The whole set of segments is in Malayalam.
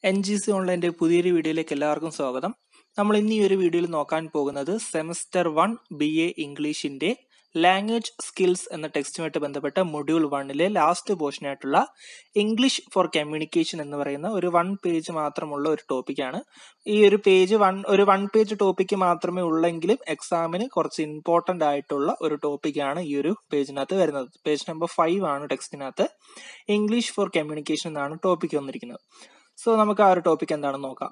എൻ ജി സി ഓൺലൈൻ്റെ പുതിയൊരു വീഡിയോയിലേക്ക് എല്ലാവർക്കും സ്വാഗതം നമ്മൾ ഇന്ന് ഈ ഒരു വീഡിയോയിൽ നോക്കാൻ പോകുന്നത് സെമസ്റ്റർ വൺ ബി എ ഇംഗ്ലീഷിന്റെ ലാംഗ്വേജ് സ്കിൽസ് എന്ന ടെക്സ്റ്റുമായിട്ട് ബന്ധപ്പെട്ട മൊഡ്യൂൾ വണ്ണിലെ ലാസ്റ്റ് പോർഷനായിട്ടുള്ള ഇംഗ്ലീഷ് ഫോർ കമ്മ്യൂണിക്കേഷൻ എന്ന് പറയുന്ന ഒരു വൺ പേജ് മാത്രമുള്ള ഒരു ടോപ്പിക്കാണ് ഈ ഒരു പേജ് വൺ ഒരു വൺ പേജ് ടോപ്പിക്ക് മാത്രമേ ഉള്ളെങ്കിലും എക്സാമിന് കുറച്ച് ഇമ്പോർട്ടന്റ് ആയിട്ടുള്ള ഒരു ടോപ്പിക്കാണ് ഈ ഒരു പേജിനകത്ത് വരുന്നത് പേജ് നമ്പർ ഫൈവ് ആണ് ടെക്സ്റ്റിനകത്ത് ഇംഗ്ലീഷ് ഫോർ കമ്മ്യൂണിക്കേഷൻ എന്നാണ് ടോപ്പിക്ക് വന്നിരിക്കുന്നത് സോ നമുക്ക് ആ ഒരു ടോപ്പിക് എന്താണെന്ന് നോക്കാം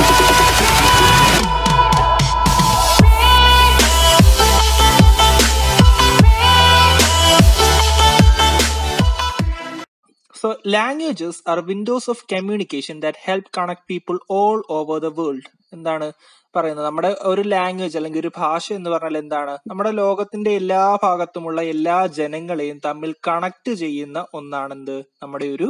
So, languages are windows of communication that help connect people all over the world. എന്താണ് പറയുന്നത് നമ്മുടെ ഒരു ലാംഗ്വേജ് അല്ലെങ്കിൽ ഒരു ഭാഷ എന്ന് പറഞ്ഞാൽ എന്താണ് നമ്മുടെ ലോകത്തിന്റെ എല്ലാ ഭാഗത്തുമുള്ള എല്ലാ ജനങ്ങളെയും തമ്മിൽ കണക്ട് ചെയ്യുന്ന ഒന്നാണെന്ത് നമ്മുടെ ഒരു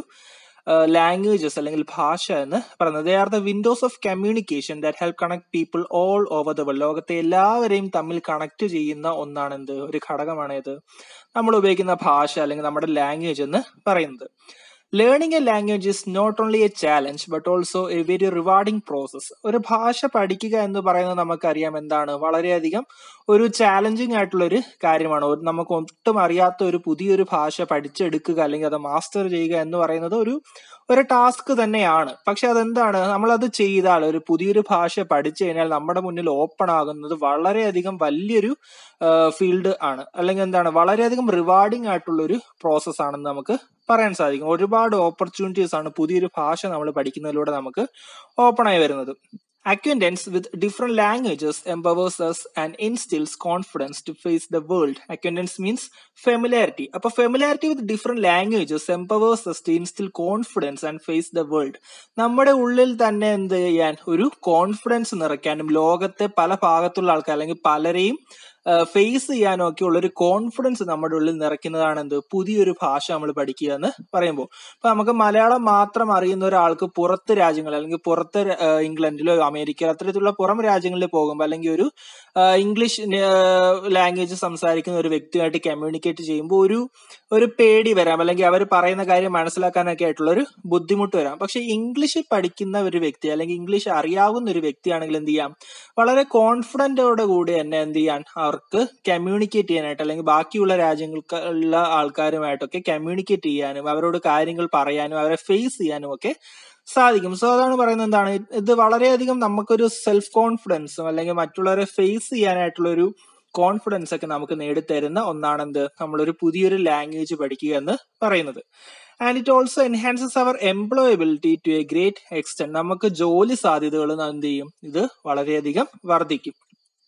ലാംഗ്വേജസ് അല്ലെങ്കിൽ ഭാഷ എന്ന് പറയുന്നത് they are the windows of communication that help connect people all over the world ലോകത്തെ എല്ലാവരെയും തമ്മിൽ കണക്ട് ചെയ്യുന്ന ഒന്നാണെന്ത് ഒരു ഘടകമാണ് ഇത് നമ്മൾ ഉപയോഗിക്കുന്ന ഭാഷ അല്ലെങ്കിൽ നമ്മുടെ ലാംഗ്വേജ് എന്ന് പറയുന്നത് learning a language is not only a challenge but also a very rewarding process ഒരു ഭാഷ പഠിക്കുക എന്ന് പറയുന്നത് നമുക്കറിയാം എന്താണ് വളരെയധികം ഒരു ചാലഞ്ചിങ് ആയിട്ടുള്ള ഒരു കാര്യമാണ് ഒരു നമുക്ക് ഒട്ടും അറിയാത്ത ഒരു പുതിയൊരു ഭാഷ പഠിച്ചെടുക്കുക അല്ലെങ്കിൽ അത് മാസ്റ്റർ ചെയ്യുക എന്ന് പറയുന്നത് ഒരു ഒരു ടാസ്ക് തന്നെയാണ് പക്ഷെ അതെന്താണ് നമ്മളത് ചെയ്താൽ ഒരു പുതിയൊരു ഭാഷ പഠിച്ചു കഴിഞ്ഞാൽ നമ്മുടെ മുന്നിൽ ഓപ്പൺ ആകുന്നത് വളരെയധികം വലിയൊരു ഫീൽഡ് ആണ് അല്ലെങ്കിൽ എന്താണ് വളരെയധികം റിവാർഡിംഗ് ആയിട്ടുള്ള ഒരു പ്രോസസ് ആണെന്ന് നമുക്ക് പറയാൻ സാധിക്കും ഒരുപാട് ഓപ്പർച്യൂണിറ്റീസ് ആണ് പുതിയൊരു ഭാഷ നമ്മൾ പഠിക്കുന്നതിലൂടെ നമുക്ക് ഓപ്പൺ ആയി വരുന്നത് Acquaintance with different languages empowers us and instills confidence to face the world. Acquaintance means familiarity. അപ്പോൾ familiarity with different languages empowers us to instill confidence and face the world. നമ്മുടെ ഉള്ളിൽ തന്നെ എന്ത് ചെയ്യാൻ ഒരു കോൺഫിഡൻസ് നിറയ്ക്കാനും ലോകത്തെ പല ഭാഗത്തുള്ള ആൾക്കാർ അല്ലെങ്കിൽ പലരെയും ഫേസ് ചെയ്യാനും ഒക്കെ ഉള്ള ഒരു കോൺഫിഡൻസ് നമ്മുടെ ഉള്ളിൽ നിറയ്ക്കുന്നതാണ് എന്ത് പുതിയൊരു ഭാഷ നമ്മൾ പഠിക്കുക എന്ന് പറയുമ്പോൾ ഇപ്പൊ നമുക്ക് മലയാളം മാത്രം അറിയുന്ന ഒരാൾക്ക് പുറത്ത് രാജ്യങ്ങൾ അല്ലെങ്കിൽ പുറത്ത് ഇംഗ്ലണ്ടിലോ അമേരിക്ക അത്തരത്തിലുള്ള പുറം രാജ്യങ്ങളിൽ പോകുമ്പോൾ അല്ലെങ്കിൽ ഒരു ഇംഗ്ലീഷ് ലാംഗ്വേജ് സംസാരിക്കുന്ന ഒരു വ്യക്തിയായിട്ട് കമ്മ്യൂണിക്കേറ്റ് ചെയ്യുമ്പോൾ ഒരു ഒരു പേടി വരാം അല്ലെങ്കിൽ അവർ പറയുന്ന കാര്യം മനസ്സിലാക്കാനൊക്കെ ആയിട്ടുള്ള ഒരു ബുദ്ധിമുട്ട് വരാം പക്ഷെ ഇംഗ്ലീഷ് പഠിക്കുന്ന ഒരു വ്യക്തി അല്ലെങ്കിൽ ഇംഗ്ലീഷ് അറിയാവുന്ന ഒരു വ്യക്തിയാണെങ്കിൽ എന്ത് ചെയ്യാം വളരെ കോൺഫിഡന്റോടെ കൂടി തന്നെ എന്ത് ചെയ്യാൻ അവർക്ക് കമ്മ്യൂണിക്കേറ്റ് ചെയ്യാനായിട്ട് അല്ലെങ്കിൽ ബാക്കിയുള്ള രാജ്യങ്ങൾക്കുള്ള ആൾക്കാരുമായിട്ടൊക്കെ കമ്മ്യൂണിക്കേറ്റ് ചെയ്യാനും അവരോട് കാര്യങ്ങൾ പറയാനും അവരെ ഫേസ് ചെയ്യാനും ഒക്കെ സാധിക്കും സോ അതാണ് പറയുന്നത് എന്താണ് ഇത് വളരെയധികം നമുക്കൊരു സെൽഫ് കോൺഫിഡൻസും അല്ലെങ്കിൽ മറ്റുള്ളവരെ ഫേസ് ചെയ്യാനായിട്ടുള്ള ഒരു കോൺഫിഡൻസ് ഒക്കെ നമുക്ക് നേടിത്തരുന്ന ഒന്നാണെന്ത് നമ്മളൊരു പുതിയൊരു ലാംഗ്വേജ് പഠിക്കുക എന്ന് പറയുന്നത് and it also enhances our employability to a great extent നമുക്ക് ജോലി സാധ്യതകൾ എന്ത് ചെയ്യും ഇത് വളരെയധികം വർദ്ധിക്കും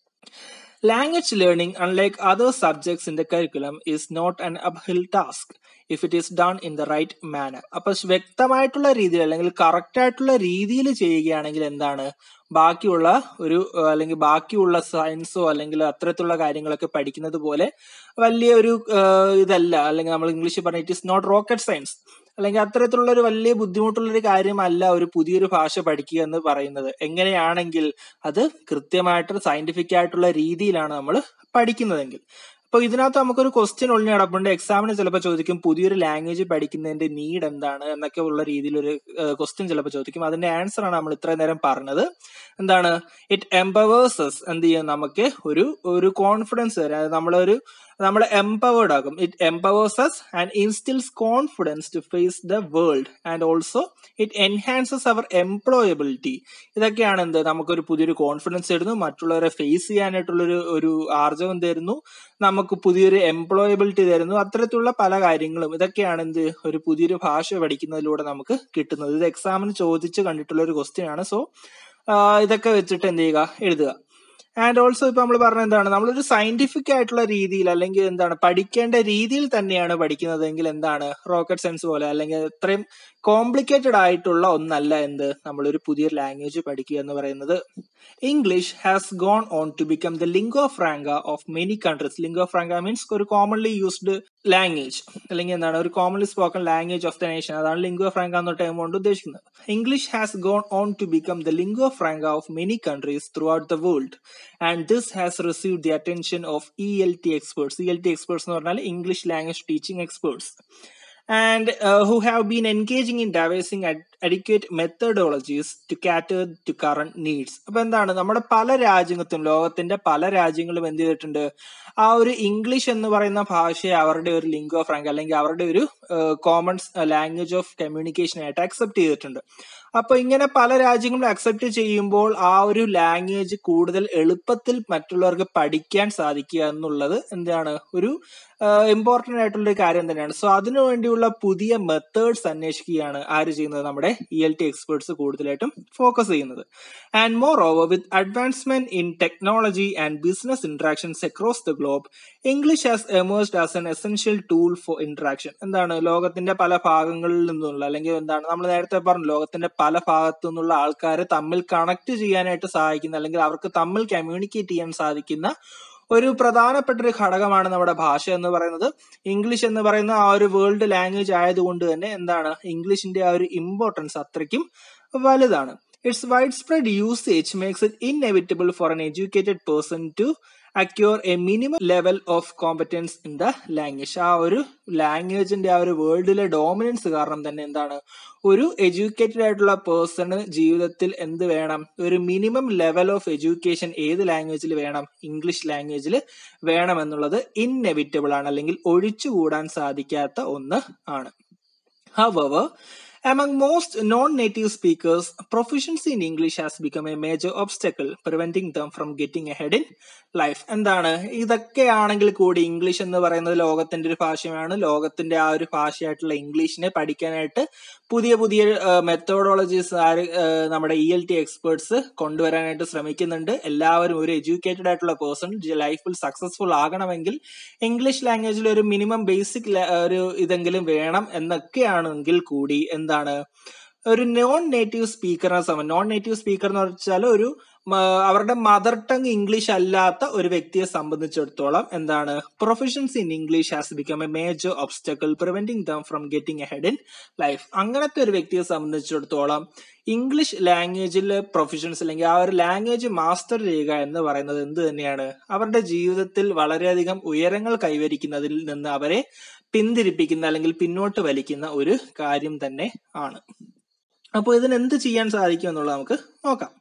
Language learning, unlike other subjects in the curriculum, is not an uphill task if it is done in the right manner. അപ്പൊ വ്യക്തമായിട്ടുള്ള രീതിയിൽ അല്ലെങ്കിൽ കറക്റ്റ് ആയിട്ടുള്ള രീതിയിൽ ചെയ്യുകയാണെങ്കിൽ എന്താണ് ബാക്കിയുള്ള ഒരു അല്ലെങ്കിൽ ബാക്കിയുള്ള സയൻസോ അല്ലെങ്കിൽ അത്തരത്തിലുള്ള കാര്യങ്ങളൊക്കെ പഠിക്കുന്നത് പോലെ വലിയ ഒരു ഇതല്ല അല്ലെങ്കിൽ നമ്മൾ ഇംഗ്ലീഷിൽ പറഞ്ഞ it is not rocket science അല്ലെങ്കിൽ അത്തരത്തിലുള്ള ഒരു വലിയ ബുദ്ധിമുട്ടുള്ള ഒരു കാര്യമല്ല ഒരു പുതിയൊരു ഭാഷ പഠിക്കുക എന്ന് പറയുന്നത് എങ്ങനെയാണെങ്കിൽ അത് കൃത്യമായിട്ട് സയന്റിഫിക് ആയിട്ടുള്ള രീതിയിലാണ് നമ്മൾ പഠിക്കുന്നതെങ്കിൽ അപ്പൊ ഇതിനകത്ത് നമുക്കൊരു ക്വസ്റ്റ്യൻ ഒളിഞ്ഞു കിടപ്പുണ്ട് എക്സാമിന് ചിലപ്പോൾ ചോദിക്കും പുതിയൊരു ലാംഗ്വേജ് പഠിക്കുന്നതിന്റെ നീഡ് എന്താണ് എന്നൊക്കെ ഉള്ള രീതിയിൽ ഒരു ക്വസ്റ്റ്യൻ ചിലപ്പോൾ ചോദിക്കും അതിന്റെ ആൻസർ ആണ് നമ്മൾ ഇത്രയും നേരം പറഞ്ഞത് എന്താണ് ഇറ്റ് എംപവേഴ്സസ് എന്ത് ചെയ്യും നമുക്ക് ഒരു ഒരു കോൺഫിഡൻസ് തരാം നമ്മളൊരു നമ്മൾ എംപവേർഡ് ആകും it empowers and instills confidence to face the world and also it enhances our employability ഇതൊക്കെയാണ് എന്ത് നമുക്കൊരു പുതിയൊരു കോൺഫിഡൻസ് തരുന്നു മറ്റുള്ളവരെ ഫേസ് ചെയ്യാനായിട്ടുള്ളൊരു ഒരു ആർജവം തരുന്നു നമുക്ക് പുതിയൊരു എംപ്ലോയബിലിറ്റി തരുന്നു അത്തരത്തിലുള്ള പല കാര്യങ്ങളും ഇതൊക്കെയാണ് എന്ത് ഒരു പുതിയൊരു ഭാഷ പഠിക്കുന്നതിലൂടെ നമുക്ക് കിട്ടുന്നത് ഇത് എക്സാമിന് ചോദിച്ച് കണ്ടിട്ടുള്ള ഒരു ക്വസ്റ്റ്യൻ ആണ് സോ ഇതൊക്കെ വെച്ചിട്ട് എന്ത് ചെയ്യുക എഴുതുക ആൻഡ് ഓൾസോ ഇപ്പൊ നമ്മൾ പറഞ്ഞ എന്താണ് നമ്മളൊരു സയന്റിഫിക് ആയിട്ടുള്ള രീതിയിൽ അല്ലെങ്കിൽ എന്താണ് പഠിക്കേണ്ട രീതിയിൽ തന്നെയാണ് പഠിക്കുന്നതെങ്കിൽ എന്താണ് റോക്കറ്റ് സയൻസ് പോലെ അല്ലെങ്കിൽ ഇത്രയും കോംപ്ലിക്കേറ്റഡ് ആയിട്ടുള്ള ഒന്നല്ല എന്ത് നമ്മളൊരു പുതിയ ലാംഗ്വേജ് പഠിക്കുക എന്ന് പറയുന്നത് English has gone on to become the lingo franca of many countries lingo franca means ഒരു കോമൺലി യൂസ്ഡ് ലാംഗ്വേജ് അല്ലെങ്കിൽ എന്താണ് ഒരു commonly spoken language of the nation അതാണ് ലിംഗോ ഫ്രാങ്ക എന്ന ടൈം കൊണ്ട് ഉദ്ദേശിക്കുന്നത് English has gone on to become the lingo franca of many countries through out the world and this has receive the attention of E L T experts E L T experts എന്ന് പറഞ്ഞാൽ English language teaching experts and uh, who have been engaging in devising ad- adequate methodologies to cater to current needs. അപ്പൊ എന്താണ് നമ്മുടെ പല രാജ്യങ്ങൾക്കും ലോകത്തിന്റെ പല രാജ്യങ്ങളും എന്ത് ചെയ്തിട്ടുണ്ട് ആ ഒരു ഇംഗ്ലീഷ് എന്ന് പറയുന്ന ഭാഷയെ അവരുടെ ഒരു ലിംഗ് ഓഫ് റാങ്ക് അല്ലെങ്കിൽ അവരുടെ ഒരു കോമൺ ലാംഗ്വേജ് ഓഫ് കമ്മ്യൂണിക്കേഷൻ ആയിട്ട് അക്സെപ്റ്റ് ചെയ്തിട്ടുണ്ട് അപ്പൊ ഇങ്ങനെ പല രാജ്യങ്ങളും അക്സെപ്റ്റ് ചെയ്യുമ്പോൾ ആ ഒരു ലാംഗ്വേജ് കൂടുതൽ എളുപ്പത്തിൽ മറ്റുള്ളവർക്ക് പഠിക്കാൻ സാധിക്കുക എന്നുള്ളത് എന്താണ് ഒരു ഇമ്പോർട്ടന്റ് ആയിട്ടുള്ള ഒരു കാര്യം തന്നെയാണ് സോ അതിനു വേണ്ടിയുള്ള പുതിയ മെത്തേഡ്സ് അന്വേഷിക്കുകയാണ് ആര് ചെയ്യുന്നത് നമ്മുടെ ഇ എൽ ടി എക്സ്പേർട്സ് കൂടുതലായിട്ടും ഫോക്കസ് ചെയ്യുന്നത് and more over with advancement in technology and business interactions across the globe English has emerged as an essential tool for interaction എന്താണ് ലോകത്തിന്റെ പല ഭാഗങ്ങളിൽ നിന്നുള്ള അല്ലെങ്കിൽ എന്താണ് നമ്മൾ നേരത്തെ പറഞ്ഞു ലോകത്തിന്റെ പല ഭാഗത്തു നിന്നുള്ള ആൾക്കാരെ തമ്മിൽ കണക്ട് ചെയ്യാനായിട്ട് സഹായിക്കുന്ന അല്ലെങ്കിൽ അവർക്ക് തമ്മിൽ കമ്മ്യൂണിക്കേറ്റ് ചെയ്യാൻ സാധിക്കുന്ന ഒരു പ്രധാനപ്പെട്ട ഒരു ഘടകമാണ് നമ്മുടെ ഭാഷ എന്ന് പറയുന്നത് ഇംഗ്ലീഷ് എന്ന് പറയുന്ന ആ ഒരു വേൾഡ് ലാംഗ്വേജ് ആയതുകൊണ്ട് തന്നെ എന്താണ് ഇംഗ്ലീഷിന്റെ ആ ഒരു ഇമ്പോർട്ടൻസ് അത്രയ്ക്കും വലുതാണ് its wide spread usage makes it inevitable for an educated person to acquire a minimum level of competence in the language ആ ഒരു ലാംഗ്വേജിന്റെ ആ ഒരു വേൾഡിലെ ഡോമിനൻസ് കാരണം തന്നെ എന്താണ് ഒരു എഡ്യൂക്കേറ്റഡ് ആയിട്ടുള്ള പേഴ്സണ് ജീവിതത്തിൽ എന്ത് വേണം ഒരു മിനിമം ലെവൽ ഓഫ് എഡ്യൂക്കേഷൻ ഏത് ലാംഗ്വേജിൽ വേണം ഇംഗ്ലീഷ് ലാംഗ്വേജിൽ വേണം എന്നുള്ളത് ഇൻഎവിറ്റബിൾ ആണ് അല്ലെങ്കിൽ ഒഴിച്ചുകൂടാൻ സാധിക്കാത്ത ഒന്ന് ആണ് However, among most non-native speakers, proficiency in English has become a major obstacle, preventing them from getting ahead in life. എന്താണ് ഇതൊക്കെയാണെങ്കിൽ കൂടി ഇംഗ്ലീഷ് എന്ന് പറയുന്നത് ലോകത്തിന്റെ ഒരു ഭാഷയാണ് ലോകത്തിന്റെ ആ ഒരു ഭാഷയായിട്ടുള്ള ഇംഗ്ലീഷിനെ പഠിക്കാനായിട്ട് പുതിയ പുതിയ മെത്തോഡോളജീസ് ആര് നമ്മുടെ ഇ എൽ ടി എക്സ്പേർട്സ് കൊണ്ടുവരാനായിട്ട് ശ്രമിക്കുന്നുണ്ട് എല്ലാവരും ഒരു എഡ്യൂക്കേറ്റഡ് ആയിട്ടുള്ള പേഴ്സൺ ലൈഫിൽ സക്സസ്ഫുൾ ആകണമെങ്കിൽ ഇംഗ്ലീഷ് ലാംഗ്വേജിൽ ഒരു മിനിമം ബേസിക് ഒരു ഇതെങ്കിലും വേണം എന്നൊക്കെയാണെങ്കിൽ കൂടി എന്താണ് ഒരു നോൺ നേറ്റീവ് സ്പീക്കറിനെ സംബന്ധിച്ച് നോൺ നേറ്റീവ് സ്പീക്കർ എന്ന് വെച്ചാൽ ഒരു അവരുടെ മദർ ടങ് ഇംഗ്ലീഷ് അല്ലാത്ത ഒരു വ്യക്തിയെ സംബന്ധിച്ചിടത്തോളം എന്താണ് professions in English has become a major obstacle preventing them from getting ahead in life അങ്ങനത്തെ ഒരു വ്യക്തിയെ സംബന്ധിച്ചിടത്തോളം ഇംഗ്ലീഷ് ലാംഗ്വേജിലെ പ്രൊഫഷൻസ് അല്ലെങ്കിൽ ആ ഒരു ലാംഗ്വേജ് മാസ്റ്റർ ചെയ്യുക എന്ന് പറയുന്നത് എന്ത് തന്നെയാണ് അവരുടെ ജീവിതത്തിൽ വളരെയധികം ഉയരങ്ങൾ കൈവരിക്കുന്നതിൽ നിന്ന് അവരെ പിന്തിരിപ്പിക്കുന്ന അല്ലെങ്കിൽ പിന്നോട്ട് വലിക്കുന്ന ഒരു കാര്യം തന്നെ ആണ് അപ്പോൾ ഇതിന് എന്ത് ചെയ്യാൻ സാധിക്കും എന്നുള്ളത് നമുക്ക് നോക്കാം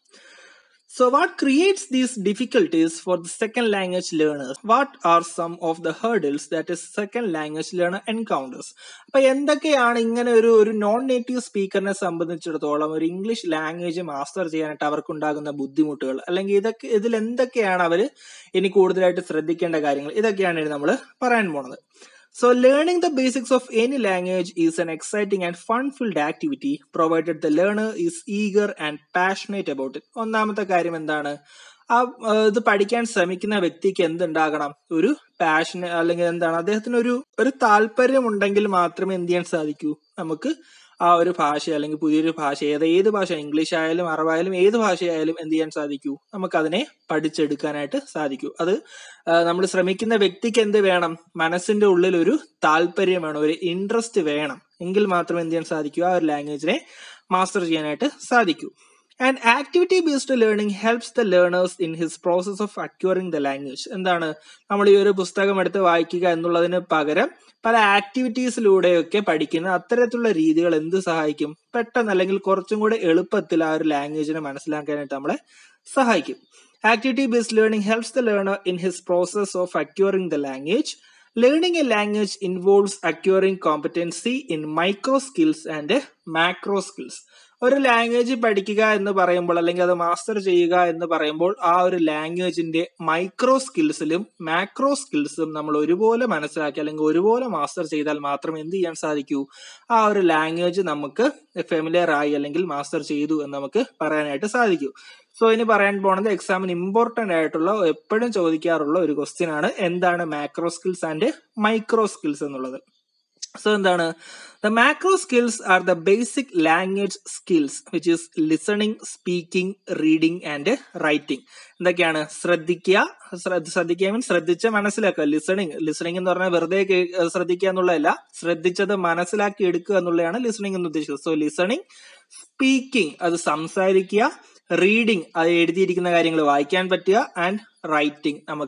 So, what creates these difficulties for the second language learners? What are some of the hurdles that a second language learner encounters? അപ്പൊ എന്തൊക്കെയാണ് ഇങ്ങനെ ഒരു ഒരു നോൺ നേറ്റീവ് സ്പീക്കറിനെ സംബന്ധിച്ചിടത്തോളം ഒരു ഇംഗ്ലീഷ് ലാംഗ്വേജ് മാസ്റ്റർ ചെയ്യാനായിട്ട് അവർക്കുണ്ടാകുന്ന ബുദ്ധിമുട്ടുകൾ അല്ലെങ്കിൽ ഇതൊക്കെ ഇതിൽ എന്തൊക്കെയാണ് അവർ ഇനി കൂടുതലായിട്ട് ശ്രദ്ധിക്കേണ്ട കാര്യങ്ങൾ ഇതൊക്കെയാണ് ഇനി നമ്മൾ പറയാൻ പോണത് So, learning the basics of any language is an exciting and fun-filled activity, provided the learner is eager and passionate about it. ഒന്നാമത്തെ കാര്യം എന്താണ് ആ ഇത് പഠിക്കാൻ ശ്രമിക്കുന്ന വ്യക്തിക്ക് എന്തുണ്ടാകണം ഒരു പാഷൻ അല്ലെങ്കിൽ എന്താണ് അദ്ദേഹത്തിന് ഒരു ഒരു താല്പര്യം ഉണ്ടെങ്കിൽ മാത്രമേ എന്ത് ചെയ്യാൻ സാധിക്കൂ നമുക്ക് ആ ഒരു ഭാഷ അല്ലെങ്കിൽ പുതിയൊരു ഭാഷ ഏത് ഏത് ഭാഷ ഇംഗ്ലീഷ് ആയാലും അറബായാലും ഏത് ഭാഷയായാലും എന്ത് ചെയ്യാൻ സാധിക്കൂ നമുക്ക് അതിനെ പഠിച്ചെടുക്കാനായിട്ട് സാധിക്കൂ അത് നമ്മൾ ശ്രമിക്കുന്ന വ്യക്തിക്ക് എന്ത് വേണം മനസ്സിന്റെ ഉള്ളിൽ ഒരു താല്പര്യം വേണം ഒരു ഇൻട്രസ്റ്റ് വേണം എങ്കിൽ മാത്രമേ എന്ത് ചെയ്യാൻ സാധിക്കൂ ആ ഒരു ലാംഗ്വേജിനെ മാസ്റ്റർ ചെയ്യാനായിട്ട് സാധിക്കൂ and activity based learning helps the learners in his process of acquiring the language എന്താണ് നമ്മൾ ഈ ഒരു പുസ്തകം എടുത്ത് വായിക്കുക എന്നുള്ളതിന് പകരം പല ആക്ടിവിറ്റീസിലൂടെയൊക്കെ പഠിക്കുന്ന അത്തരത്തിലുള്ള രീതികൾ എന്ത് സഹായിക്കും പെട്ടെന്ന് അല്ലെങ്കിൽ കുറച്ചും കൂടെ എളുപ്പത്തിൽ ആ ഒരു ലാംഗ്വേജിനെ മനസ്സിലാക്കാനായിട്ട് നമ്മളെ സഹായിക്കും activity based learning helps the learner in his process of acquiring the language learning a language involves acquiring competency in micro skills and macro skills ഒരു ലാംഗ്വേജ് പഠിക്കുക എന്ന് പറയുമ്പോൾ അല്ലെങ്കിൽ അത് മാസ്റ്റർ ചെയ്യുക എന്ന് പറയുമ്പോൾ ആ ഒരു ലാംഗ്വേജിന്റെ മൈക്രോ സ്കിൽസിലും മാക്രോ സ്കിൽസും നമ്മൾ ഒരുപോലെ മനസ്സിലാക്കി അല്ലെങ്കിൽ ഒരുപോലെ മാസ്റ്റർ ചെയ്താൽ മാത്രമേ എന്ത് ചെയ്യാൻ സാധിക്കൂ ആ ഒരു ലാംഗ്വേജ് നമുക്ക് ഫെമിലിയർ ആയി അല്ലെങ്കിൽ മാസ്റ്റർ ചെയ്തു എന്ന് നമുക്ക് പറയാനായിട്ട് സാധിക്കൂ സോ ഇനി പറയാൻ പോണത് എക്സാമിന് ഇമ്പോർട്ടന്റ് ആയിട്ടുള്ള എപ്പോഴും ചോദിക്കാറുള്ള ഒരു ക്വസ്റ്റ്യൻ ആണ് എന്താണ് macro skills and micro skills എന്നുള്ളത് സോ എന്താണ് the macro skills are the basic language skills which is listening speaking reading and writing എന്തൊക്കെയാണ് ശ്രദ്ധിക്കുക ശ്രദ്ധിക്കുക മീൻസ് ശ്രദ്ധിച്ച് മനസ്സിലാക്കുക ലിസണിങ് ലിസണിങ് എന്ന് പറഞ്ഞാൽ വെറുതെ ശ്രദ്ധിക്കുക എന്നുള്ളതല്ല ശ്രദ്ധിച്ചത് മനസ്സിലാക്കി എടുക്കുക എന്നുള്ളതാണ് ലിസണിങ് എന്ന് ഉദ്ദേശിക്കുന്നത് സോ ലിസണിങ് സ്പീക്കിംഗ് അത് സംസാരിക്കുക റീഡിംഗ് അത് എഴുതിയിരിക്കുന്ന കാര്യങ്ങൾ വായിക്കാൻ പറ്റുക ആൻഡ് റൈറ്റിംഗ് നമുക്കത്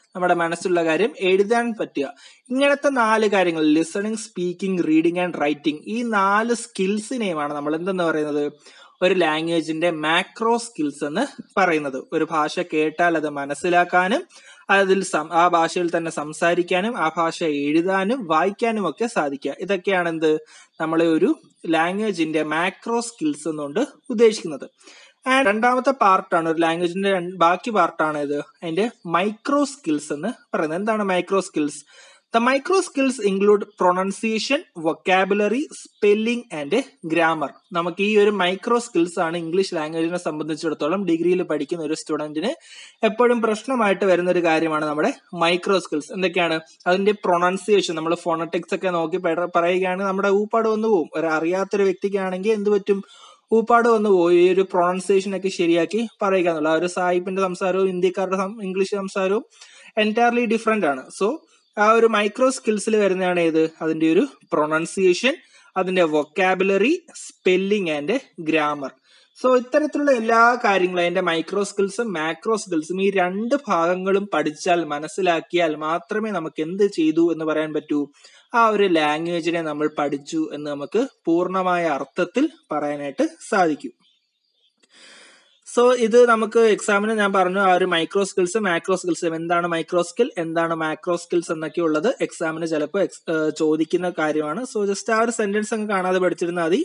നമ്മുടെ മനസ്സിലുള്ള കാര്യം എഴുതാൻ പറ്റുക ഇങ്ങനത്തെ നാല് കാര്യങ്ങൾ listening speaking reading and writing ഈ നാല് സ്കിൽസിനെയുമാണ് നമ്മൾ എന്തെന്ന് പറയുന്നത് ഒരു ലാംഗ്വേജിന്റെ മാക്രോ സ്കിൽസ് എന്ന് പറയുന്നത് ഒരു ഭാഷ കേട്ടാൽ അത് മനസ്സിലാക്കാനും അതിൽ സം- ആ ഭാഷയിൽ തന്നെ സംസാരിക്കാനും ആ ഭാഷ എഴുതാനും വായിക്കാനും ഒക്കെ സാധിക്കുക ഇതൊക്കെയാണ് എന്ത് നമ്മളെ ഒരു ലാംഗ്വേജിന്റെ മാക്രോ സ്കിൽസ് എന്നുകൊണ്ട് ഉദ്ദേശിക്കുന്നത് ആൻഡ് രണ്ടാമത്തെ പാർട്ടാണ് ഒരു ലാംഗ്വേജിന്റെ ബാക്കി പാർട്ടാണ് ഇത് അതിന്റെ മൈക്രോ സ്കിൽസ് എന്ന് പറയുന്നത് എന്താണ് micro skills the micro skills include pronunciation vocabulary spelling and grammar നമുക്ക് ഈ ഒരു മൈക്രോ സ്കിൽസ് ആണ് ഇംഗ്ലീഷ് ലാംഗ്വേജിനെ സംബന്ധിച്ചിടത്തോളം ഡിഗ്രിയിൽ പഠിക്കുന്ന ഒരു സ്റ്റുഡന്റിന് എപ്പോഴും പ്രശ്നമായിട്ട് വരുന്ന ഒരു കാര്യമാണ് നമ്മുടെ മൈക്രോ സ്കിൽസ് എന്തൊക്കെയാണ് അതിന്റെ പ്രൊണൗൺസിയേഷൻ നമ്മൾ ഫോണറ്റിക്സ് ഒക്കെ നോക്കി പെ- പറയുകയാണെങ്കിൽ നമ്മുടെ ഊപ്പാട് വന്നു പോകും ഒരു അറിയാത്തൊരു വ്യക്തിക്കാണെങ്കിൽ എന്ത് പറ്റും ഊപ്പാട് വന്നു പോകും ഈ ഒരു പ്രൊണൗൺസിയേഷൻ ഒക്കെ ശരിയാക്കി പറയുക എന്നുള്ള ആ ഒരു സാഹിബിന്റെ സംസാരവും ഇന്ത്യക്കാരുടെ സം- ഇംഗ്ലീഷ് സംസാരവും എൻറ്റയർലി ഡിഫറെന്റ് ആണ് സോ ആ ഒരു മൈക്രോ സ്കിൽസിൽ വരുന്നതാണ് ഏത് അതിന്റെ ഒരു പ്രൊണൗൺസിയേഷൻ അതിന്റെ vocabulary spelling and grammar so ഇത്തരത്തിലുള്ള എല്ലാ കാര്യങ്ങളും അതിന്റെ മൈക്രോ സ്കിൽസും മാക്രോ സ്കിൽസും ഈ രണ്ട് ഭാഗങ്ങളും പഠിച്ചാൽ മനസ്സിലാക്കിയാൽ മാത്രമേ നമുക്ക് എന്ത് ചെയ്തു എന്ന് പറയാൻ പറ്റൂ ആ ഒരു ലാംഗ്വേജിനെ നമ്മൾ പഠിച്ചു എന്ന് നമുക്ക് പൂർണ്ണമായ അർത്ഥത്തിൽ പറയാനായിട്ട് സാധിക്കും സോ ഇത് നമുക്ക് എക്സാമിന് ഞാൻ പറഞ്ഞു ആ ഒരു മൈക്രോ സ്കിൽസ് മാക്രോ സ്കിൽസും എന്താണ് മൈക്രോ സ്കിൽ എന്താണ് മാക്രോ സ്കിൽസ് എന്നൊക്കെ ഉള്ളത് എക്സാമിന് ചിലപ്പോൾ ചോദിക്കുന്ന കാര്യമാണ് സോ ജസ്റ്റ് ആ ഒരു സെന്റൻസ് അങ്ങ് കാണാതെ പഠിച്ചിരുന്നാൽ മതി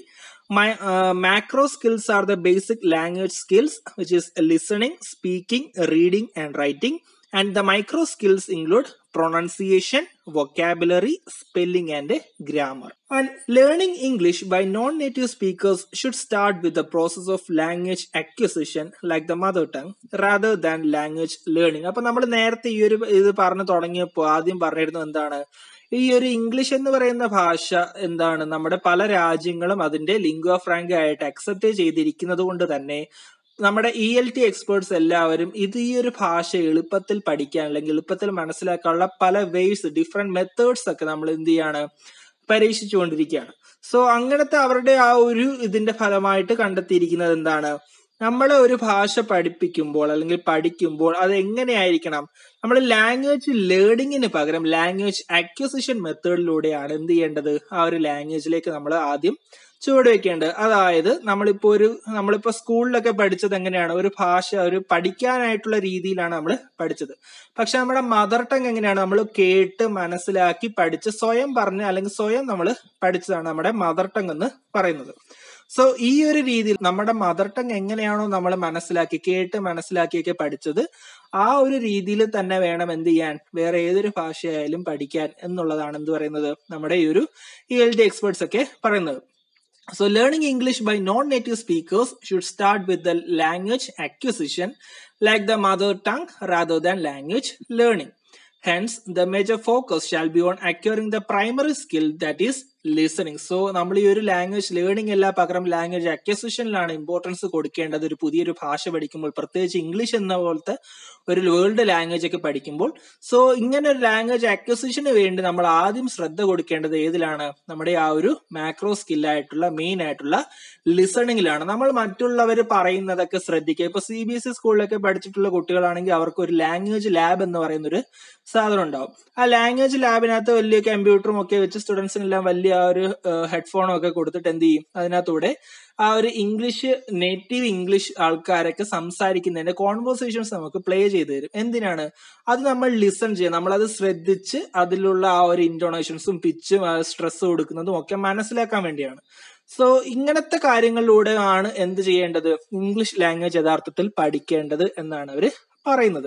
macro skills are the basic language skills which is listening speaking reading and writing and the micro skills include pronunciation, vocabulary, spelling, and grammar. And learning English by non native speakers should start with the process of language acquisition, like the mother tongue, rather than language learning. അപ്പൊ നമ്മൾ നേരത്തെ ഈ ഒരു ഇത് പറഞ്ഞു തുടങ്ങിയപ്പോൾ ആദ്യം പറഞ്ഞിരുന്നത് എന്താണ് ഈ ഒരു ഇംഗ്ലീഷ് എന്ന് പറയുന്ന ഭാഷ എന്താണ് നമ്മുടെ പല രാജ്യങ്ങളും അതിന്റെ ലിംഗ്വ ഫ്രാങ്ക് ആയിട്ട് അക്സെപ്റ്റ് ചെയ്തിരിക്കുന്നത് കൊണ്ട് തന്നെ നമ്മുടെ ഇ എൽ ടി എക്സ്പേർട്സ് എല്ലാവരും ഇത് ഈ ഒരു ഭാഷ എളുപ്പത്തിൽ പഠിക്കാൻ അല്ലെങ്കിൽ എളുപ്പത്തിൽ മനസ്സിലാക്കാനുള്ള പല വേസ് ഡിഫറെന്റ് മെത്തേഡ്സ് ഒക്കെ നമ്മൾ എന്ത് ചെയ്യാണ് പരീക്ഷിച്ചുകൊണ്ടിരിക്കുകയാണ് സോ അങ്ങനത്തെ അവരുടെ ആ ഒരു ഇതിന്റെ ഫലമായിട്ട് കണ്ടെത്തിയിരിക്കുന്നത് എന്താണ് നമ്മൾ ഒരു ഭാഷ പഠിപ്പിക്കുമ്പോൾ അല്ലെങ്കിൽ പഠിക്കുമ്പോൾ അത് എങ്ങനെയായിരിക്കണം നമ്മൾ ലാംഗ്വേജ് ലേണിങ്ങിന് പകരം ലാംഗ്വേജ് അക്വസിഷൻ മെത്തേഡിലൂടെയാണ് എന്ത് ചെയ്യേണ്ടത് ആ ഒരു ലാംഗ്വേജിലേക്ക് നമ്മൾ ആദ്യം ചുവട് വെക്കേണ്ടത് അതായത് നമ്മളിപ്പോ ഒരു നമ്മളിപ്പോ സ്കൂളിലൊക്കെ പഠിച്ചത് എങ്ങനെയാണ് ഒരു ഭാഷ ഒരു പഠിക്കാനായിട്ടുള്ള രീതിയിലാണ് നമ്മൾ പഠിച്ചത് പക്ഷെ നമ്മുടെ മദർ ടങ് എങ്ങനെയാണ് നമ്മൾ കേട്ട് മനസ്സിലാക്കി പഠിച്ച് സ്വയം പറഞ്ഞ് അല്ലെങ്കിൽ സ്വയം നമ്മൾ പഠിച്ചതാണ് നമ്മുടെ മദർ ടങ് എന്ന് പറയുന്നത് സോ ഈ ഒരു രീതിയിൽ നമ്മുടെ മദർ ടങ് എങ്ങനെയാണോ നമ്മൾ മനസ്സിലാക്കി കേട്ട് മനസ്സിലാക്കിയൊക്കെ പഠിച്ചത് ആ ഒരു രീതിയിൽ തന്നെ വേണം എന്ത് ചെയ്യാൻ വേറെ ഏതൊരു ഭാഷയായാലും പഠിക്കാൻ എന്നുള്ളതാണ് എന്ത് പറയുന്നത് നമ്മുടെ ഈ ഒരു ഇ എൽ ഡി എക്സ്പേർട്സ് ഒക്കെ പറയുന്നത് So, learning English by non native speakers should start with the language acquisition, like the mother tongue, rather than language learning. Hence, the major focus shall be on acquiring the primary skill that is listening. So, നമ്മൾ ഈ ഒരു ലാംഗ്വേജ് ലേണിംഗ് അല്ല പകരം ലാംഗ്വേജ് അക്വസിഷനിലാണ് ഇമ്പോർട്ടൻസ് കൊടുക്കേണ്ടത് ഒരു പുതിയൊരു ഭാഷ പഠിക്കുമ്പോൾ പ്രത്യേകിച്ച് ഇംഗ്ലീഷ് എന്ന പോലത്തെ ഒരു വേൾഡ് ലാംഗ്വേജ് ഒക്കെ പഠിക്കുമ്പോൾ സോ ഇങ്ങനെ ഒരു ലാംഗ്വേജ് അക്വസിഷന് വേണ്ടി നമ്മൾ ആദ്യം ശ്രദ്ധ കൊടുക്കേണ്ടത് ഏതിലാണ് നമ്മുടെ ആ ഒരു മാക്രോ സ്കില്ലായിട്ടുള്ള മെയിൻ ആയിട്ടുള്ള ലിസണിങ്ങിലാണ് നമ്മൾ മറ്റുള്ളവർ പറയുന്നതൊക്കെ ശ്രദ്ധിക്കുക ഇപ്പൊ സി ബി എസ് ഇ സ്കൂളിലൊക്കെ പഠിച്ചിട്ടുള്ള കുട്ടികളാണെങ്കിൽ അവർക്ക് ഒരു ലാംഗ്വേജ് ലാബ് എന്ന് പറയുന്ന ഒരു സാധനം ഉണ്ടാവും ആ ലാംഗ്വേജ് ലാബിനകത്ത് വലിയ കമ്പ്യൂട്ടറും ഒക്കെ വെച്ച് സ്റ്റുഡൻസിനെല്ലാം വലിയ ആ ഒരു ഹെഡ്ഫോണും ഒക്കെ കൊടുത്തിട്ട് എന്ത് ചെയ്യും അതിനകത്തൂടെ ആ ഒരു ഇംഗ്ലീഷ് നേറ്റീവ് ഇംഗ്ലീഷ് ആൾക്കാരൊക്കെ സംസാരിക്കുന്നതിന്റെ കോൺവെർസേഷൻസ് നമുക്ക് പ്ലേ ചെയ്ത് തരും എന്തിനാണ് അത് നമ്മൾ ലിസൺ ചെയ്യുക നമ്മൾ അത് ശ്രദ്ധിച്ച് അതിലുള്ള ആ ഒരു ഇന്റോണേഷൻസും പിച്ചും സ്ട്രെസ് കൊടുക്കുന്നതും ഒക്കെ മനസ്സിലാക്കാൻ വേണ്ടിയാണ് സോ ഇങ്ങനത്തെ കാര്യങ്ങളിലൂടെ ആണ് എന്ത് ചെയ്യേണ്ടത് ഇംഗ്ലീഷ് ലാംഗ്വേജ് യഥാർത്ഥത്തിൽ പഠിക്കേണ്ടത് എന്നാണ് അവർ പറയുന്നത്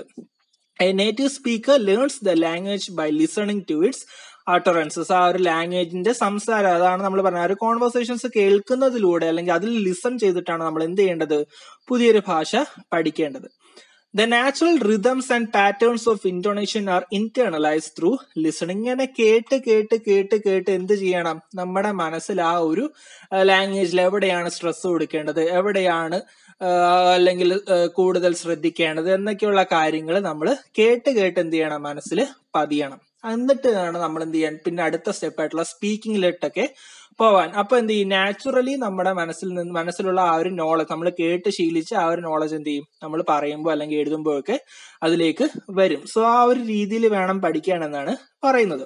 a native speaker learns the language by listening to its utterances ആ ഒരു ലാംഗ്വേജിന്റെ സംസാരം അതാണ് നമ്മൾ പറഞ്ഞ ആ ഒരു കോൺവെർസേഷൻസ് കേൾക്കുന്നതിലൂടെ അല്ലെങ്കിൽ അതിൽ ലിസൺ ചെയ്തിട്ടാണ് നമ്മൾ എന്ത് ചെയ്യേണ്ടത് പുതിയൊരു ഭാഷ പഠിക്കേണ്ടത് the natural rhythms and patterns of intonation are internalise through listening ഇങ്ങനെ കേട്ട് കേട്ട് കേട്ട് കേട്ട് എന്ത് ചെയ്യണം നമ്മുടെ മനസ്സിൽ ആ ഒരു ലാംഗ്വേജിൽ എവിടെയാണ് സ്ട്രെസ് കൊടുക്കേണ്ടത് എവിടെയാണ് അല്ലെങ്കിൽ കൂടുതൽ ശ്രദ്ധിക്കേണ്ടത് എന്നൊക്കെയുള്ള കാര്യങ്ങൾ നമ്മൾ കേട്ട് കേട്ട് എന്ത് ചെയ്യണം മനസ്സിൽ പതിയണം എന്നിട്ടാണ് നമ്മൾ എന്ത് ചെയ്യാൻ പിന്നെ അടുത്ത സ്റ്റെപ്പ് ആയിട്ടുള്ള സ്പീക്കിംഗിലോട്ടൊക്കെ പോവാൻ അപ്പൊ എന്ത് ചെയ്യും നാച്ചുറലി നമ്മുടെ മനസ്സിൽ നിന്ന് മനസ്സിലുള്ള ആ ഒരു നോളജ് നമ്മൾ കേട്ട് ശീലിച്ച് ആ ഒരു നോളജ് എന്ത് ചെയ്യും നമ്മൾ പറയുമ്പോൾ അല്ലെങ്കിൽ എഴുതുമ്പോൾ ഒക്കെ അതിലേക്ക് വരും സോ ആ ഒരു രീതിയിൽ വേണം പഠിക്കാൻ എന്നാണ് പറയുന്നത്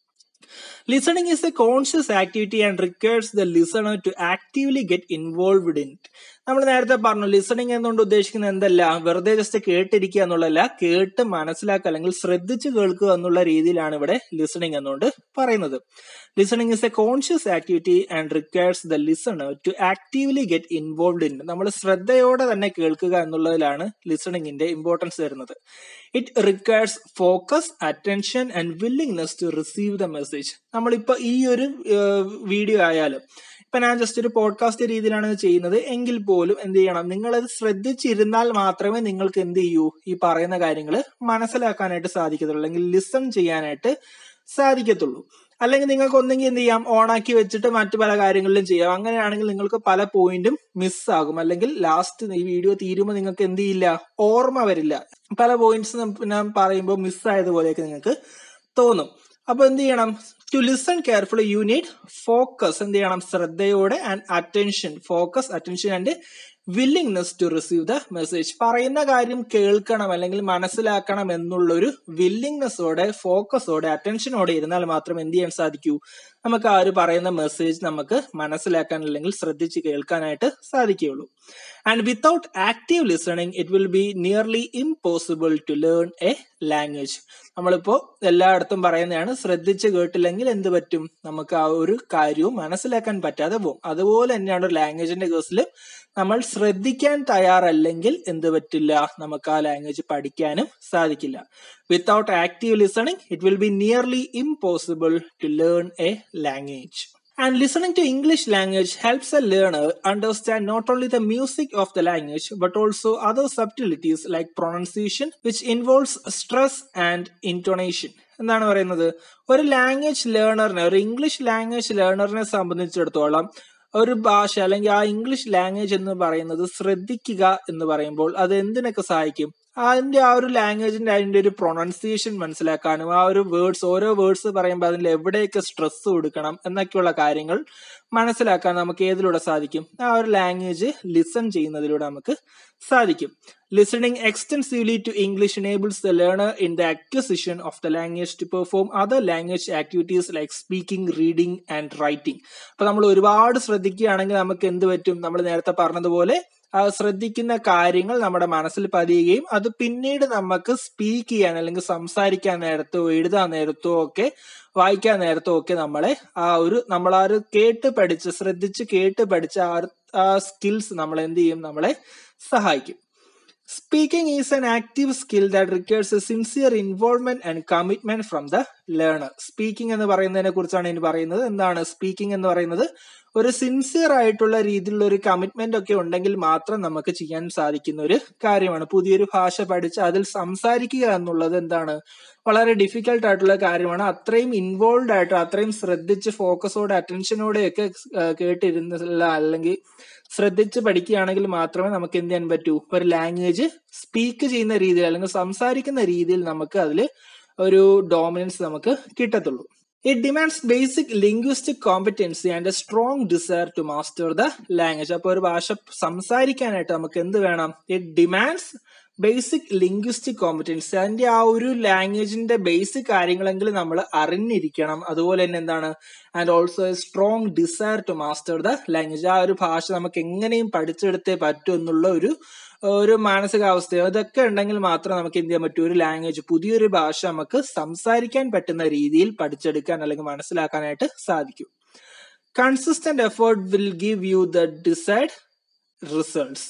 Listening is a conscious activity and requires the listener to actively get involved in it. നമ്മൾ നേരത്തെ പറഞ്ഞു ലിസണിങ് എന്നുകൊണ്ട് ഉദ്ദേശിക്കുന്നത് എന്തല്ല വെറുതെ ജസ്റ്റ് കേട്ടിരിക്കുക എന്നുള്ളതല്ല കേട്ട് മനസ്സിലാക്കുക അല്ലെങ്കിൽ ശ്രദ്ധിച്ച് കേൾക്കുക എന്നുള്ള രീതിയിലാണ് ഇവിടെ ലിസണിങ് എന്നുകൊണ്ട് പറയുന്നത് listening is a conscious activity and requires the listener to actively get involve in നമ്മൾ ശ്രദ്ധയോടെ തന്നെ കേൾക്കുക എന്നുള്ളതിലാണ് ലിസണിങ്ങിന്റെ ഇമ്പോർട്ടൻസ് വരുന്നത് it requires focus attention and willingness to receive the message നമ്മളിപ്പോ ഈ ഒരു വീഡിയോ ആയാലും ഇപ്പൊ ഞാൻ ജസ്റ്റ് ഒരു പോഡ്കാസ്റ്റ് രീതിയിലാണ് ഇത് ചെയ്യുന്നത് എങ്കിൽ പോലും എന്ത് ചെയ്യണം നിങ്ങൾ അത് ശ്രദ്ധിച്ചിരുന്നാൽ മാത്രമേ നിങ്ങൾക്ക് എന്ത് ചെയ്യൂ ഈ പറയുന്ന കാര്യങ്ങൾ മനസ്സിലാക്കാനായിട്ട് സാധിക്കത്തുള്ളൂ അല്ലെങ്കിൽ ലിസൺ ചെയ്യാനായിട്ട് സാധിക്കത്തുള്ളൂ അല്ലെങ്കിൽ നിങ്ങൾക്ക് ഒന്നെങ്കിൽ എന്ത് ചെയ്യാം ഓണാക്കി വെച്ചിട്ട് മറ്റു പല കാര്യങ്ങളിലും ചെയ്യാം അങ്ങനെയാണെങ്കിൽ നിങ്ങൾക്ക് പല പോയിന്റും മിസ്സാകും അല്ലെങ്കിൽ ലാസ്റ്റ് ഈ വീഡിയോ തീരുമ്പോൾ നിങ്ങൾക്ക് എന്ത് ചെയ്യില്ല ഓർമ്മ വരില്ല പല പോയിന്റ്സ് ഞാൻ പറയുമ്പോൾ മിസ്സായതുപോലെയൊക്കെ നിങ്ങൾക്ക് തോന്നും അപ്പൊ എന്ത് ചെയ്യണം to listen carefully you need focus എന്ത് ചെയ്യണം ശ്രദ്ധയോടെ and attention focus attention and willingness to receive the message പറയുന്ന കാര്യം കേൾക്കണം അല്ലെങ്കിൽ മനസ്സിലാക്കണം എന്നുള്ള ഒരു വില്ലിംഗ്നെസ്സോടെ ഫോക്കസോടെ അറ്റൻഷനോടെ ഇരുന്നാൽ മാത്രം എന്ത് ചെയ്യാൻ സാധിക്കൂ നമുക്ക് ആ ഒരു പറയുന്ന മെസ്സേജ് നമുക്ക് മനസ്സിലാക്കാൻ അല്ലെങ്കിൽ ശ്രദ്ധിച്ച് കേൾക്കാനായിട്ട് സാധിക്കുകയുള്ളൂ and without active listening it will be nearly impossible to learn a language നമ്മളിപ്പോ എല്ലായിടത്തും പറയുന്നതാണ് ശ്രദ്ധിച്ച് കേട്ടില്ലെങ്കിൽ എന്ത് പറ്റും നമുക്ക് ആ ഒരു കാര്യവും മനസ്സിലാക്കാൻ പറ്റാതെ പോകും അതുപോലെ തന്നെയാണ് ഒരു ലാംഗ്വേജിന്റെ കേസിൽ നമ്മൾ ശ്രദ്ധിക്കാൻ തയ്യാറല്ലെങ്കിൽ എന്ത് പറ്റില്ല നമുക്ക് ആ ലാംഗ്വേജ് പഠിക്കാനും സാധിക്കില്ല without active listening it will be nearly impossible to learn a language And listening to English language helps a learner understand not only the music of the language but also other subtleties like pronunciation, which involves stress and intonation. എന്താണ് പറയുന്നത് ഒരു ലാംഗ്വേജ് ലേണറിനെ ഒരു ഇംഗ്ലീഷ് ലാംഗ്വേജ് ലേണറിനെ സംബന്ധിച്ചിടത്തോളം ഒരു ഭാഷ അല്ലെങ്കിൽ ആ ഇംഗ്ലീഷ് ലാംഗ്വേജ് എന്ന് പറയുന്നത് ശ്രദ്ധിക്കുക എന്ന് പറയുമ്പോൾ അത് എന്തിനൊക്കെ സഹായിക്കും അതിന്റെ ആ ഒരു ലാംഗ്വേജിന്റെ അതിന്റെ ഒരു പ്രൊണൗൺസിയേഷൻ മനസ്സിലാക്കാനും ആ ഒരു വേർഡ്സ് ഓരോ വേർഡ്സ് പറയുമ്പോൾ അതിൽ എവിടെയൊക്കെ സ്ട്രെസ് കൊടുക്കണം എന്നൊക്കെയുള്ള കാര്യങ്ങൾ മനസ്സിലാക്കാൻ നമുക്ക് ഏതിലൂടെ സാധിക്കും ആ ഒരു ലാംഗ്വേജ് ലിസൺ ചെയ്യുന്നതിലൂടെ നമുക്ക് സാധിക്കും listening extensively to English enables the learner in the acquisition of the language to perform other language activities like speaking, reading and writing. അപ്പൊ നമ്മൾ ഒരുപാട് ശ്രദ്ധിക്കുകയാണെങ്കിൽ നമുക്ക് എന്ത് പറ്റും നമ്മൾ നേരത്തെ പറഞ്ഞതുപോലെ ആ ശ്രദ്ധിക്കുന്ന കാര്യങ്ങൾ നമ്മുടെ മനസ്സിൽ പതിയുകയും അത് പിന്നീട് നമുക്ക് സ്പീക്ക് ചെയ്യാൻ അല്ലെങ്കിൽ സംസാരിക്കാൻ നേരത്തോ എഴുതാൻ നേരത്തോ ഒക്കെ വായിക്കാൻ നേരത്തോ ഒക്കെ നമ്മളെ ആ ഒരു നമ്മൾ ആ ഒരു കേട്ട് പഠിച്ച് ശ്രദ്ധിച്ച് കേട്ട് പഠിച്ച ആ സ്കിൽസ് നമ്മൾ എന്ത് ചെയ്യും നമ്മളെ സഹായിക്കും speaking is an active skill that requires a sincere involvement and commitment from the learner speaking എന്ന് പറയുന്നതിനെ കുറിച്ചാണ് ഇനി പറയുന്നത് എന്താണ് സ്പീക്കിംഗ് എന്ന് പറയുന്നത് ഒരു സിൻസിയർ ആയിട്ടുള്ള രീതിയിലുള്ള ഒരു കമ്മിറ്റ്മെന്റ് ഒക്കെ ഉണ്ടെങ്കിൽ മാത്രം നമുക്ക് ചെയ്യാൻ സാധിക്കുന്ന ഒരു കാര്യമാണ് പുതിയൊരു ഭാഷ പഠിച്ച് അതിൽ സംസാരിക്കുക എന്നുള്ളത് എന്താണ് വളരെ ഡിഫിക്കൽട്ട് ആയിട്ടുള്ള കാര്യമാണ് അത്രയും ഇൻവോൾവ് ആയിട്ട് അത്രയും ശ്രദ്ധിച്ച് ഫോക്കസോടെ അറ്റൻഷനോടെ ഒക്കെ കേട്ടിരുന്നില്ല അല്ലെങ്കിൽ ശ്രദ്ധിച്ച് പഠിക്കുകയാണെങ്കിൽ മാത്രമേ നമുക്ക് എന്ത് ചെയ്യാൻ പറ്റൂ ഒരു ലാംഗ്വേജ് സ്പീക്ക് ചെയ്യുന്ന രീതിയിൽ അല്ലെങ്കിൽ സംസാരിക്കുന്ന രീതിയിൽ നമുക്ക് അതിൽ ഒരു ഡോമിനൻസ് നമുക്ക് കിട്ടത്തുള്ളൂ it demands basic linguistic competency and a strong desire to master the language അപ്പോൾ ഒരു ഭാഷ സംസാരിക്കാനായിട്ട് നമുക്ക് എന്ത് വേണം it demands basic linguistic competency അതിന്റെ ആ ഒരു ലാംഗ്വേജിന്റെ ബേസിക് കാര്യങ്ങളെങ്കിലും നമ്മൾ അറിഞ്ഞിരിക്കണം അതുപോലെ തന്നെ എന്താണ് and also a strong desire to master the language ആ ഒരു ഭാഷ നമുക്ക് എങ്ങനെയും പഠിച്ചെടുത്തേ പറ്റൂ എന്നുള്ള ഒരു ഒരു മാനസികാവസ്ഥയോ ഇതൊക്കെ ഉണ്ടെങ്കിൽ മാത്രം നമുക്ക് എന്ത് ചെയ്യാൻ പറ്റൂ ഒരു ലാംഗ്വേജ് പുതിയൊരു ഭാഷ നമുക്ക് സംസാരിക്കാൻ പറ്റുന്ന രീതിയിൽ പഠിച്ചെടുക്കാൻ അല്ലെങ്കിൽ മനസ്സിലാക്കാനായിട്ട് സാധിക്കും consistent effort will give you the desired results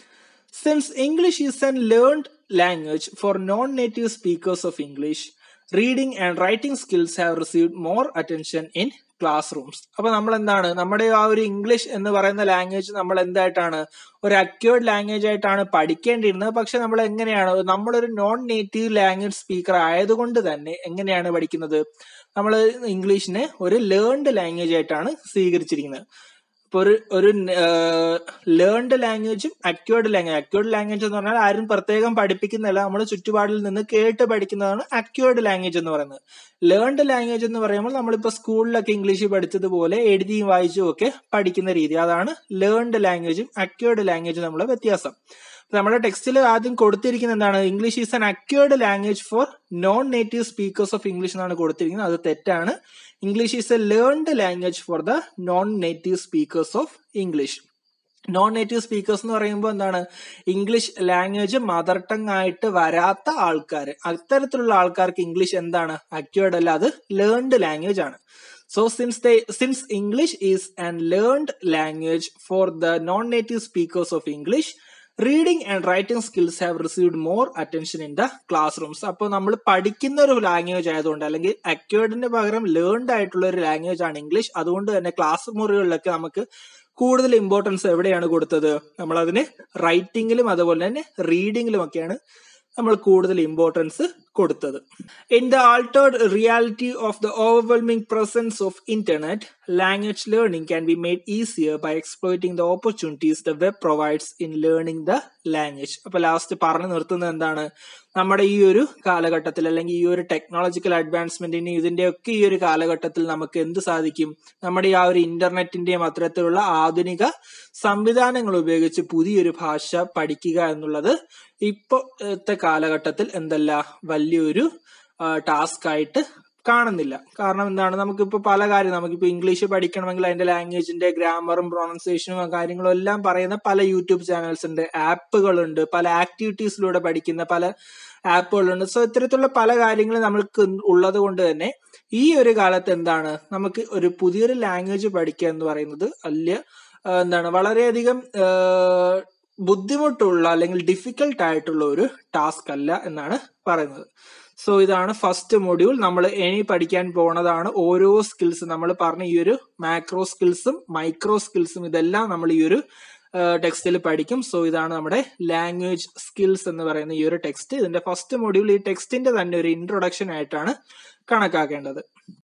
Since English is a learned language for non-native speakers of English, reading and writing skills have received more attention in classrooms. അപ്പൊ നമ്മൾ എന്താണ് നമ്മുടെ ആ ഒരു ഇംഗ്ലീഷ് എന്ന് പറയുന്ന ലാംഗ്വേജ് നമ്മൾ എന്തായിട്ടാണ് ഒരു അക്വേർഡ് ലാംഗ്വേജ് ആയിട്ടാണ് പഠിക്കേണ്ടിയിരുന്നത് പക്ഷെ നമ്മൾ എങ്ങനെയാണ് നമ്മളൊരു നോൺ നേറ്റീവ് ലാംഗ്വേജ് സ്പീക്കർ ആയതുകൊണ്ട് തന്നെ എങ്ങനെയാണ് പഠിക്കുന്നത് നമ്മൾ ഇംഗ്ലീഷിനെ ഒരു ലേൺഡ് ലാംഗ്വേജ് ആയിട്ടാണ് സ്വീകരിച്ചിരിക്കുന്നത് ഇപ്പൊ ഒരു ഒരു ലേൺഡ് ലാംഗ്വേജും അക്വേർഡ് ലാംഗ്വേജ് അക്വേർഡ് ലാംഗ്വേജ് എന്ന് പറഞ്ഞാൽ ആരും പ്രത്യേകം പഠിപ്പിക്കുന്നില്ല നമ്മുടെ ചുറ്റുപാടിൽ നിന്ന് കേട്ട് പഠിക്കുന്നതാണ് അക്വേർഡ് ലാംഗ്വേജ് എന്ന് പറയുന്നത് ലേൺഡ് ലാംഗ്വേജ് എന്ന് പറയുമ്പോൾ നമ്മളിപ്പോ സ്കൂളിലൊക്കെ ഇംഗ്ലീഷ് പഠിച്ചതുപോലെ എഴുതിയും വായിച്ചും ഒക്കെ പഠിക്കുന്ന രീതി അതാണ് ലേൺഡ് ലാംഗ്വേജും അക്വേർഡ് ലാംഗ്വേജും തമ്മിലുള്ള വ്യത്യാസം നമ്മുടെ ടെക്സ്റ്റിൽ ആദ്യം കൊടുത്തിരിക്കുന്നത് എന്താണ് English is an acquired language for non native speakers of English എന്നാണ് കൊടുത്തിരിക്കുന്നത് അത് തെറ്റാണ് English is a learned language for the non native speakers of English non native speakers എന്ന് പറയുമ്പോൾ എന്താണ് ഇംഗ്ലീഷ് ലാംഗ്വേജ് മദർ ടങ് ആയിട്ട് വരാത്ത ആൾക്കാർ അത്തരത്തിലുള്ള ആൾക്കാർക്ക് ഇംഗ്ലീഷ് എന്താണ് അക്വേർഡ് അല്ല അത് ലേൺഡ് ലാംഗ്വേജ് ആണ് so since the since English is and learned language for the non native speakers of English reading and writing skills have received more attention in the classrooms അപ്പോൾ നമ്മൾ പഠിക്കുന്ന ഒരു ലാംഗ്വേജ് ആയതുകൊണ്ട് അല്ലെങ്കിൽ അക്വേർഡിന് പകരം ലേൺഡ് ആയിട്ടുള്ള ഒരു ലാംഗ്വേജ് ആണ് ഇംഗ്ലീഷ് അതുകൊണ്ട് തന്നെ ക്ലാസ് മുറികളിലൊക്കെ നമുക്ക് കൂടുതൽ ഇമ്പോർട്ടൻസ് എവിടെയാണ് കൊടുത്തത് നമ്മൾ അതിന് റൈറ്റിംഗിലും അതുപോലെ തന്നെ റീഡിംഗിലും ഒക്കെയാണ് നമ്മൾ കൂടുതൽ ഇമ്പോർട്ടൻസ് കൊടുത്തത് in the altered reality of the overwhelming presence of internet language learning can be made easier by exploiting the opportunities the web provides in learning the language അപ്പൊ ലാസ്റ്റ് പറഞ്ഞു നിർത്തുന്നത് എന്താണ് നമ്മുടെ ഈ ഒരു കാലഘട്ടത്തിൽ അല്ലെങ്കിൽ ഈ ഒരു ടെക്നോളജിക്കൽ അഡ്വാൻസ്മെന്റിന് ഇതിന്റെയൊക്കെ ഈ ഒരു കാലഘട്ടത്തിൽ നമുക്ക് എന്ത് സാധിക്കും നമ്മുടെ ഈ ആ ഒരു ഇന്റർനെറ്റിന്റെയും അത്തരത്തിലുള്ള ആധുനിക സംവിധാനങ്ങൾ ഉപയോഗിച്ച് പുതിയൊരു ഭാഷ പഠിക്കുക എന്നുള്ളത് ഇപ്പോഴത്തെ കാലഘട്ടത്തിൽ എന്തല്ല വലിയൊരു ടാസ്ക് ആയിട്ട് കാണുന്നില്ല കാരണം എന്താണ് നമുക്കിപ്പോ പല കാര്യം നമുക്കിപ്പോ ഇംഗ്ലീഷ് പഠിക്കണമെങ്കിൽ അതിന്റെ ലാംഗ്വേജിന്റെ ഗ്രാമറും പ്രൊണൗൺസിയേഷനും കാര്യങ്ങളും എല്ലാം പറയുന്ന പല യൂട്യൂബ് ചാനൽസ് ഉണ്ട് ആപ്പുകളുണ്ട് പല ആക്ടിവിറ്റീസിലൂടെ പഠിക്കുന്ന പല ആപ്പുകളുണ്ട് സോ ഇത്തരത്തിലുള്ള പല കാര്യങ്ങളും നമ്മൾക്ക് ഉള്ളത് കൊണ്ട് തന്നെ ഈ ഒരു കാലത്ത് എന്താണ് നമുക്ക് ഒരു പുതിയൊരു ലാംഗ്വേജ് പഠിക്കുക എന്ന് പറയുന്നത് വലിയ എന്താണ് വളരെയധികം ബുദ്ധിമുട്ടുള്ള അല്ലെങ്കിൽ ഡിഫിക്കൽട്ട് ആയിട്ടുള്ള ഒരു ടാസ്ക് അല്ല എന്നാണ് പറയുന്നത് സോ ഇതാണ് ഫസ്റ്റ് മൊഡ്യൂൾ നമ്മൾ ഇനി പഠിക്കാൻ പോണതാണ് ഓരോ സ്കിൽസ് നമ്മൾ പറഞ്ഞ ഈ ഒരു മാക്രോ സ്കിൽസും മൈക്രോ സ്കിൽസും ഇതെല്ലാം നമ്മൾ ഈ ഒരു ടെക്സ്റ്റിൽ പഠിക്കും സോ ഇതാണ് നമ്മുടെ ലാംഗ്വേജ് സ്കിൽസ് എന്ന് പറയുന്ന ഈ ഒരു ടെക്സ്റ്റ് ഇതിന്റെ ഫസ്റ്റ് മൊഡ്യൂൾ ഈ ടെക്സ്റ്റിന്റെ തന്നെ ഒരു ഇൻട്രൊഡക്ഷൻ ആയിട്ടാണ് കണക്കാക്കേണ്ടത്